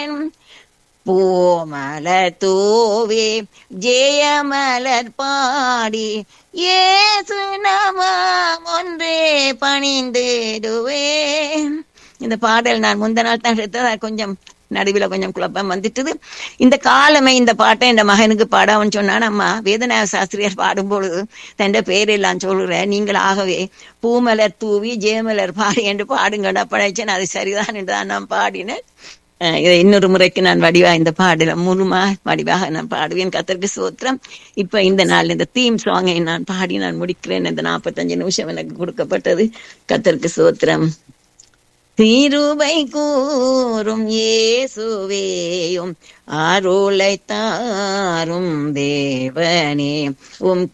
பூமலர் தூவி ஜெயமலர் பாடி ஏசு நாமம் ஒன்றே பணிந்திடுவேன் இந்த பாடல் நான் முந்த நாள் தான் எடுத்தது அது கொஞ்சம் நடுவில் கொஞ்சம் குழப்பம் வந்துட்டுது இந்த காலமே இந்த பாட்டை என் மகனுக்கு பாடாமன்னு சொன்னான் அம்மா வேதநாய சாஸ்திரியர் பாடும் பொழுது தன் பேரெல்லாம் சொல்லுறேன் நீங்கள் ஆகவே பூமலர் தூவி ஜெயமலர் பாடி என்று பாடுங்கடா படைச்சேன் அது சரிதான் என்று தான் நான் பாடினேன் அஹ் இதை இன்னொரு முறைக்கு நான் வடிவா இந்த பாடல முழுமா வடிவாக நான் பாடுவேன் கத்தருக்கு சோத்திரம் இப்ப இந்த நாள் இந்த தீம் சாங்கை நான் பாடி நான் முடிக்கிறேன் இந்த நாற்பத்தஞ்சு நிமிஷம் எனக்கு கொடுக்கப்பட்டது கத்தருக்கு சோத்திரம் திருவை கூறும் இயேசுவேயும் அருளை தாரும் தேவனே உம்